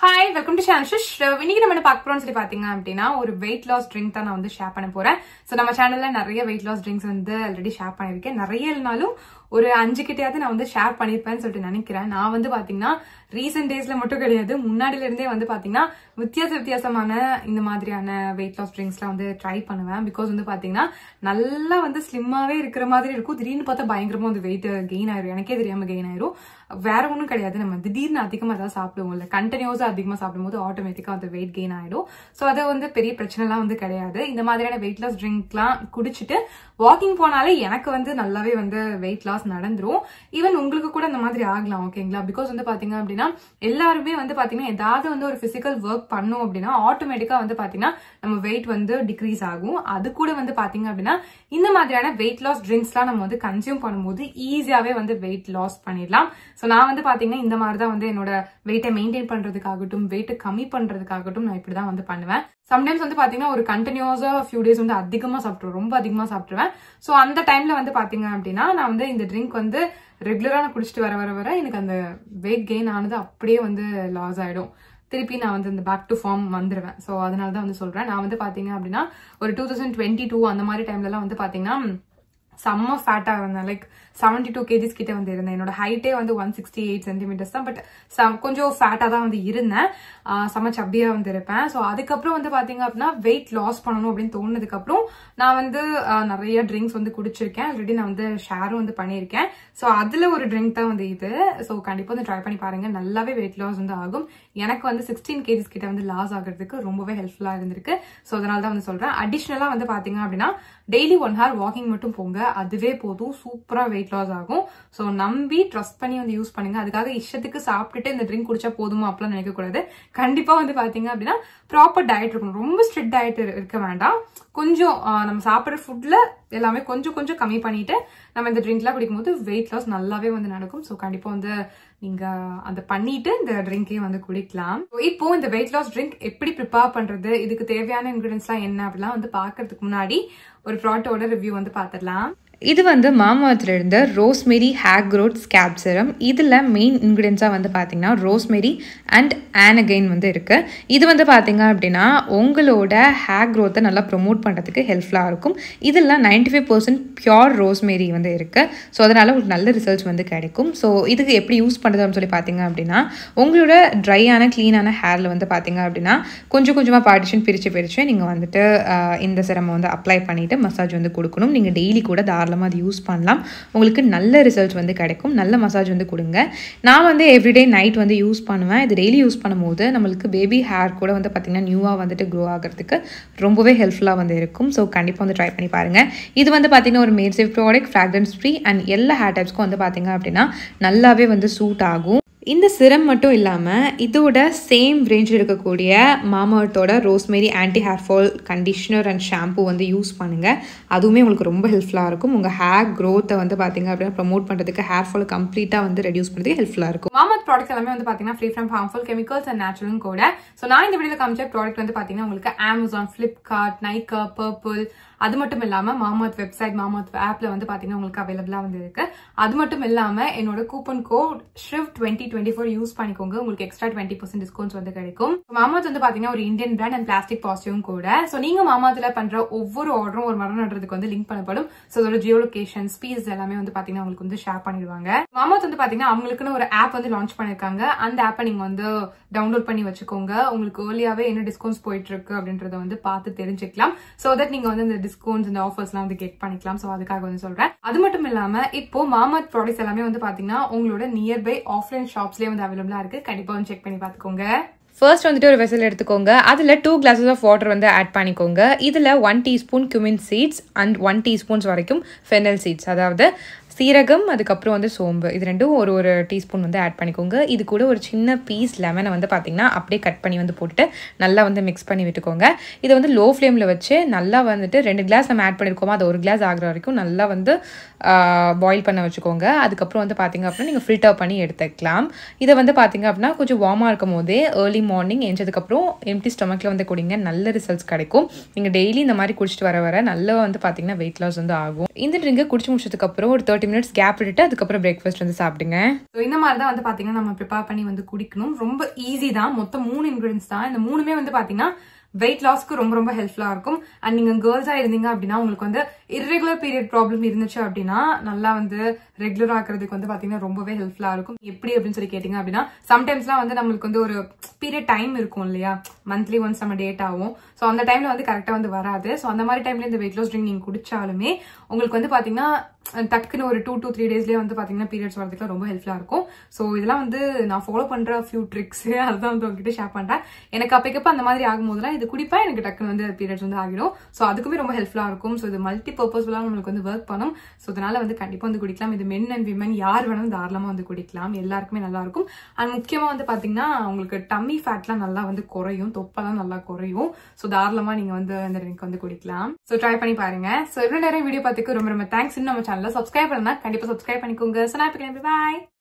hi welcome to ஷான்ஷிஷ் இன்னைக்கு நம்ம என்ன பார்க்க போறோம்னு சொல்லி பாத்தீங்க அப்படின்னா ஒரு வெயிட் லாஸ் ட்ரிங்க் தான் நான் வந்து ஷேர் பண்ண போறேன் ஸோ நம்ம சேனல்ல நிறைய வெயிட் லாஸ் ட்ரிங்க்ஸ் வந்து ஆல்ரெடி ஷேர் பண்ணியிருக்கேன் நிறைய இல்லைனாலும் ஒரு அஞ்சு கிட்டையாவது நான் வந்து ஷேர் பண்ணியிருப்பேன்னு சொல்லிட்டு நினைக்கிறேன் நான் வந்து பாத்தீங்கன்னா ரீசெண்ட் டேஸ்ல மட்டும் கிடையாது முன்னாடில இருந்தே வந்து பாத்தீங்கன்னா வித்தியாச வித்தியாசமான இந்த மாதிரியான வெயிட் லாஸ் ட்ரிங்க்ஸ்லாம் வந்து ட்ரை பண்ணுவேன் பிகாஸ் வந்து பாத்தீங்கன்னா நல்லா வந்து ஸ்லிம்மாவே இருக்கிற மாதிரி இருக்கும் திடீர்னு பார்த்தா பயங்கரமா வந்து வெயிட் கெயின் ஆயிரும் எனக்கே தெரியாம கெயின் ஆயிரும் வேற ஒன்றும் கிடையாது நம்ம திடீர்னு அதிகமாக ஏதாவது சாப்பிடுவோம்ல கண்டினியூஸாக அதிகமாக சாப்பிடும்போது ஆட்டோமேட்டிக்காக வந்து வெயிட் கெயின் ஆகிடும் ஸோ அது வந்து பெரிய பிரச்சனைலாம் வந்து கிடையாது இந்த மாதிரியான வெயிட் லாஸ் ட்ரிங்க்லாம் குடிச்சிட்டு வாக்கிங் போனாலே எனக்கு வந்து நல்லாவே வந்து வெயிட் லாஸ் நடந்துரும் ஈவன் உங்களுக்கு கூட இந்த மாதிரி ஆகலாம் ஓகேங்களா பிகாஸ் வந்து பாத்தீங்க அப்படின்னா எல்லாருமே வந்து பாத்தீங்கன்னா ஏதாவது வந்து ஒரு பிசிக்கல் ஒர்க் பண்ணோம் அப்படின்னா ஆட்டோமேட்டிக்கா வந்து பாத்தீங்கன்னா நம்ம வெயிட் வந்து டிக்ரீஸ் ஆகும் அது கூட வந்து பாத்தீங்க அப்படின்னா இந்த மாதிரியான வெயிட் லாஸ் ட்ரிங்க்ஸ்லாம் நம்ம வந்து கன்சியூம் பண்ணும்போது ஈஸியாவே வந்து வெயிட் லாஸ் பண்ணிடலாம் ஸோ நான் வந்து பாத்தீங்கன்னா இந்த மாதிரி தான் வந்து என்னோட வெயிட்டை மெயின்டைன் பண்றதுக்காகட்டும் வெயிட்டை கம்மி பண்றதுக்காகட்டும் நான் இப்படி தான் வந்து பண்ணுவேன் சம்டைம்ஸ் வந்து பாத்தீங்கன்னா ஒரு கண்டினியூஸா ஃபியூ டேஸ் வந்து அதிகமா சாப்பிட்டுருவேன் ரொம்ப அதிகமா சாப்பிட்டுருவேன் ஸோ அந்த டைம்ல வந்து பாத்தீங்க அப்படின்னா நான் வந்து இந்த ட்ரிங்க் வந்து ரெகுலரா நான் குடிச்சிட்டு வர வர வர எனக்கு அந்த வெயிட் கெயின் ஆனது அப்படியே வந்து லாஸ் ஆயிடும் திருப்பி நான் வந்து இந்த பேக் டு ஃபார்ம் வந்துருவேன் ஸோ அதனால தான் வந்து சொல்றேன் நான் வந்து பாத்தீங்க அப்படின்னா ஒரு டூ தௌசண்ட் டுவெண்ட்டி டூ அந்த மாதிரி டைம்லலாம் வந்து பாத்தீங்கன்னா செம்ம ஃபேட்டாக இருந்தேன் லைக் செவன்டி டூ கேஜிஸ் கிட்ட வந்து இருந்தேன் என்னோட ஹைட்டே வந்து ஒன் சிக்ஸ்டி எயிட் சென்டிமீட்டர்ஸ் தான் பட் கொஞ்சம் ஃபேட்டாக தான் வந்து இருந்தேன் செம்ம சப்பியாக வந்து இருப்பேன் ஸோ அதுக்கப்புறம் வந்து பார்த்தீங்க அப்படின்னா வெயிட் லாஸ் பண்ணணும் அப்படின்னு தோணுனதுக்கப்புறம் நான் வந்து நிறைய ட்ரிங்க்ஸ் வந்து குடிச்சிருக்கேன் ஆல்ரெடி நான் வந்து ஷேரும் வந்து பண்ணியிருக்கேன் ஸோ அதில் ஒரு ட்ரிங்க் தான் வந்து இது ஸோ கண்டிப்பாக வந்து ட்ரை பண்ணி பாருங்க நல்லாவே வெயிட் லாஸ் வந்து ஆகும் எனக்கு வந்து சிக்ஸ்டீன் கேஜிஸ் கிட்ட வந்து லாஸ் ஆகிறதுக்கு ரொம்பவே ஹெல்ப்ஃபுல்லாக இருந்திருக்கு ஸோ அதனால தான் வந்து சொல்கிறேன் அடிஷ்னலாக வந்து பார்த்தீங்க அப்படின்னா டெய்லி ஒன் ஹவர் வாக்கிங் மட்டும் போங்க அதுவே போதும் சூப்பராக வெயிட் லாஸ் ஆகும் ஸோ நம்பி ட்ரஸ்ட் பண்ணி வந்து யூஸ் பண்ணுங்க அதுக்காக இஷ்டத்துக்கு சாப்பிட்டுட்டு இந்த ட்ரிங்க் குடிச்சா போதுமா அப்படிலாம் நினைக்கக்கூடாது கண்டிப்பாக வந்து பார்த்தீங்க அப்படின்னா ப்ராப்பர் டயட் இருக்கணும் ரொம்ப ஸ்ட்ரிக்ட் டயட் இருக்க வேண்டாம் கொஞ்சம் நம்ம சாப்பிட்ற ஃபுட்ல எல்லாமே கொஞ்சம் கொஞ்சம் கம்மி பண்ணிட்டு நம்ம இந்த ட்ரிங்க்லாம் குடிக்கும்போது வெயிட் லாஸ் நல்லாவே வந்து நடக்கும் ஸோ கண்டிப்பாக வந்து நீங்க அதை பண்ணிட்டு இந்த ட்ரிங்கே வந்து குடிக்கலாம் இப்போ இந்த வெயிட் லாஸ் ட்ரிங்க் எப்படி ப்ரிப்பேர் பண்றது இதுக்கு தேவையான இன்கிரீடியன்ஸ்லாம் என்ன அப்படிலாம் வந்து பாக்குறதுக்கு முன்னாடி ஒரு ப்ராடக்டோட ரிவ்யூ வந்து பார்த்துடலாம் இது வந்து மாமாத்தில் இருந்த ரோஸ்மெரி ஹேர் க்ரோத் ஸ்கேப் சிரம் இதில் மெயின் இன்க்ரீடியன்ஸாக வந்து பார்த்தீங்கன்னா ரோஸ்மெரி அண்ட் ஆனகைன் வந்து இருக்குது இது வந்து பார்த்தீங்க அப்படின்னா உங்களோட ஹேர் க்ரோத்தை நல்லா ப்ரொமோட் பண்ணுறதுக்கு ஹெல்ப்ஃபுல்லாக இருக்கும் இதில் ninety five percent pure rosemary வந்து இருக்குது ஸோ அதனால் உங்களுக்கு நல்ல ரிசல்ட்ஸ் வந்து கிடைக்கும் ஸோ இதுக்கு எப்படி யூஸ் பண்ணுறதுன்னு சொல்லி பார்த்தீங்க அப்படின்னா உங்களோட ட்ரையான க்ளீனான ஹேரில் வந்து பார்த்தீங்க அப்படின்னா கொஞ்சம் கொஞ்சமாக பார்ட்டிஷன் பிரித்து பிரித்து நீங்கள் வந்துட்டு இந்த சிரமம் வந்து அப்ளை பண்ணிவிட்டு மசாஜ் வந்து கொடுக்கணும் நீங்கள் டெய்லி கூட தாராளமாக அது யூஸ் பண்ணலாம் உங்களுக்கு நல்ல ரிசல்ட்ஸ் வந்து கிடைக்கும் நல்ல மசாஜ் வந்து கொடுங்க நான் வந்து எவ்ரிடே நைட் வந்து யூஸ் பண்ணுவேன் இது டெய்லி யூஸ் பண்ணும்போது நம்மளுக்கு பேபி ஹேர் கூட வந்து பார்த்திங்கன்னா நியூவாக வந்துட்டு க்ரோ ஆகிறதுக்கு ரொம்பவே ஹெல்ப்ஃபுல்லாக வந்து இருக்கும் ஸோ கண்டிப்பாக வந்து ட்ரை பண்ணி பாருங்கள் இது வந்து பார்த்திங்கன்னா ஒரு made safe product fragrance free and எல்லா ஹேர் டைப்ஸ்க்கும் வந்து பார்த்திங்க அப்படின்னா நல்லாவே வந்து சூட் ஆகும் இந்த சிரம் மட்டும் இல்லாமல் இதோட சேம் ரேஞ்சில் இருக்கக்கூடிய மாமர்த்தோட rosemary anti hair fall conditioner and shampoo வந்து யூஸ் பண்ணுங்கள் அதுவுமே உங்களுக்கு ரொம்ப ஹெல்ப்ஃபுல்லாக இருக்கும் உங்கள் ஹேர் க்ரோத்தை வந்து பார்த்தீங்க அப்படின்னா ப்ரமோட் பண்ணுறதுக்கு ஹேர் ஃபால் கம்ப்ளீட்டாக வந்து ரெடியூஸ் பண்ணுறதுக்கு ஹெல்ப்ஃபுல்லாக இருக்கும் மாமத் ப்ராடக்ட்ஸ் எல்லாமே வந்து பார்த்தீங்கன்னா free from harmful chemicals and நேச்சுரலும் கூட ஸோ நான் இந்த வீடியோவில் காமிச்ச ப்ராடக்ட் வந்து பார்த்தீங்கன்னா உங்களுக்கு அமேசான் ஃப்ளிப்கார்ட் நைக்கா பர்பிள் அது மட்டும் இல்லாம மாமத் வெப்சைட் மாமத் ஆப்ல வந்து பாத்தீங்கன்னா உங்களுக்கு அவைலபிளா வந்து இருக்கு அது மட்டும் இல்லாம என்னோட coupon code Shiv twenty twenty four use பண்ணிக்கோங்க உங்களுக்கு எக்ஸ்ட்ரா டுவெண்ட்டி பர்சன்ட் டிஸ்கவுண்ட்ஸ் வந்து கிடைக்கும் மாமத் வந்து பாத்தீங்கன்னா ஒரு இந்தியன் பிராண்ட் அண்ட் பிளாஸ்டிக் பாசிட்டிவும் கூட சோ நீங்க மாமாத்துல பண்ற ஒவ்வொரு ஆர்டரும் ஒரு மரம் நடுறதுக்கு வந்து லிங்க் பண்ணப்படும் சோ அதோட ஜியோ லொகேஷன் ஸ்பீஸ் எல்லாமே வந்து பாத்தீங்கன்னா உங்களுக்கு வந்து ஷேர் பண்ணிடுவாங்க மாமத் வந்து பாத்தீங்கன்னா அவங்களுக்குன்னு ஒரு ஆப் வந்து லான்ச் பண்ணிருக்காங்க அந்த ஆப்பை நீங்க வந்து டவுன்லோட் பண்ணி வச்சுக்கோங்க உங்களுக்கு ஏர்லியாவே என்ன டிஸ்கவுண்ட்ஸ் போயிட்டு இருக்கு அப்படின்றத வந்து பார்த்து தெரிஞ்சுக்கலாம் சோ தட் நீங்க வந்து இந்த டிஸ்கவுண்ட்ஸ் இந்த ஆஃபர்ஸ்லாம் வந்து கெட் பண்ணிக்கலாம் ஸோ அதுக்காக வந்து சொல்றேன் அது மட்டும் இல்லாம இப்போ மாமத் ப்ராடக்ட்ஸ் எல்லாமே வந்து பாத்தீங்கன்னா உங்களோட நியர்பை ஆஃப்லைன் ஷாப்ஸ்லேயே வந்து அவைலபிளா இருக்கு கண்டிப்பா வந்து செக் பண்ணி பாத்துக்கோங்க ஃபர்ஸ்ட் வந்துட்டு ஒரு வெசல் எடுத்துக்கோங்க அதில் டூ கிளாஸஸ் ஆஃப் வாட்டர் வந்து ஆட் பண்ணிக்கோங்க இதில் one teaspoon cumin seeds and one teaspoons வரைக்கும் ஃபெனல் சீட்ஸ் அதாவது சீரகம் அதுக்கப்புறம் வந்து சோம்பு இது ரெண்டும் ஒரு ஒரு டீஸ்பூன் வந்து ஆட் பண்ணிக்கோங்க இது கூட ஒரு சின்ன பீஸ் லெமனை வந்து பார்த்திங்கன்னா அப்படியே கட் பண்ணி வந்து போட்டுட்டு நல்லா வந்து மிக்ஸ் பண்ணி விட்டுக்கோங்க இதை வந்து லோ ஃப்ளேமில் வச்சு நல்லா வந்துட்டு ரெண்டு கிளாஸ் நம்ம ஆட் பண்ணியிருக்கோமோ அது ஒரு கிளாஸ் ஆகிற வரைக்கும் நல்லா வந்து பாயில் பண்ண வச்சுக்கோங்க அதுக்கப்புறம் வந்து பார்த்திங்க அப்படின்னா நீங்கள் ஃபில்டர் பண்ணி எடுத்துக்கலாம் இதை வந்து பார்த்திங்க அப்படின்னா கொஞ்சம் வார்மாக இருக்கும் போதே ஏர்லி மார்னிங் எஞ்சதுக்கப்புறம் எம்டி ஸ்டொமக்கில் வந்து குடிங்க நல்ல ரிசல்ட்ஸ் கிடைக்கும் நீங்கள் டெய்லி இந்த மாதிரி குடிச்சிட்டு வர வர நல்லா வந்து பார்த்திங்கன்னா வெயிட் லாஸ் வந்து ஆகும் இந்த ட்ரிங்கை குடிச்சு முடிச்சதுக்கப்புறம் ஒரு தேர்ட்டி தேர்ட்டி மினிட்ஸ் கேப் விட்டுட்டு அதுக்கப்புறம் பிரேக்ஃபாஸ்ட் வந்து சாப்பிடுங்க ஸோ இந்த மாதிரி தான் வந்து பாத்தீங்கன்னா நம்ம ப்ரிப்பேர் பண்ணி வந்து குடிக்கணும் ரொம்ப ஈஸி தான் மொத்தம் மூணு இன்கிரீடியன்ஸ் தான் இந்த மூணுமே வந்து பாத்தீங்கன்னா வெயிட் லாஸ்க்கு ரொம்ப ரொம்ப ஹெல்ப்ஃபுல்லா இருக்கும் அண்ட் நீங்க கேர்ள்ஸா இருந்தீங்க அப்படின்னா உங்களுக்கு வந்து இர்ரெகுலர் பீரியட் ப்ராப்ளம் இருந்துச்சு அப்படின்னா நல்லா வந்து ரெகுலர் ஆக்குறதுக்கு வந்து பாத்தீங்கன்னா ரொம்பவே ஹெல்ப்ஃபுல்லா இருக்கும் எப்படி அப்படின்னு சொல்லி கேட்டீங்க அப்படின்னா சம்டைம்ஸ்லாம் வந்து நம்மளுக்கு வந்து ஒரு பீரியட் டைம் இருக்கும் இல்லையா மந்த்லி ஒன்ஸ் நம்ம டேட் ஆகும் ஸோ அந்த டைம்ல வந்து கரெக்டா வந்து வராது ஸோ அந்த மாதிரி டைம்ல இந்த வெயிட் லாஸ் ட்ரிங்க் நீங்க குடிச்சாலுமே உங்களுக்கு வந்து பாத்தீங்கன்னா டக்குன்னு ஒரு டூ டூ த்ரீ டேஸ்லயே வந்து பாத்தீங்கன்னா பீரியட்ஸ் வரதுக்கு ரொம்ப ஹெல்ப்ஃபுல்லா இருக்கும் ஸோ இதெல்லாம் வந்து நான் ஃபாலோ பண்ற ஃபியூ ட்ரிக்ஸ் அதுதான் வந்து உங்ககிட்ட ஷேர் பண்றேன் எனக்கு அப்பக்கப்ப அந்த மாதிரி ஆகும்போதுலாம் இது குடிப்பா எனக்கு டக்குன்னு வந்து பீரியட்ஸ் வந்து ஆகிடும் ஸோ அதுக்குமே ரொம்ப ஹெல்ப்ஃபுல்லா இருக்கும் ஸோ இது மல்டி பர்பஸ்ஃபுல்லாக நம்மளுக்கு வந்து ஒர்க் பண்ணும் ஸோ அதனால வந்து கண்டிப்பா வந்து குடிக்கலாம் இது மென் அண்ட் விமன் யார் வேணாலும் தாராளமா வந்து குடிக்கலாம் எல்லாருக்குமே நல்லா இருக்கும் அண்ட் முக்கியமா வந்து பாத்தீங்கன்னா உங்களுக்கு டம்மி ஃபேட்லாம் நல்லா வந்து குறையும் தொப்பெல்லாம் நல்லா குறையும் ஸோ தாராளமா நீங்க வந்து அந்த ட்ரிங்க் வந்து குடிக்கலாம் ஸோ ட்ரை பண்ணி பாருங்க ஸோ இவ்வளவு நேரம் வீடியோ பார்த்துக்கு ரொம்ப ரொம்ப தேங்க்ஸ் நம்ம சேனல்ல சப்ஸ்கிரைப் பண்ணா கண்டிப்பா சப்ஸ்கிரைப் பண்ணிக்கோங்க ஸோ நான் இப்போ பாய்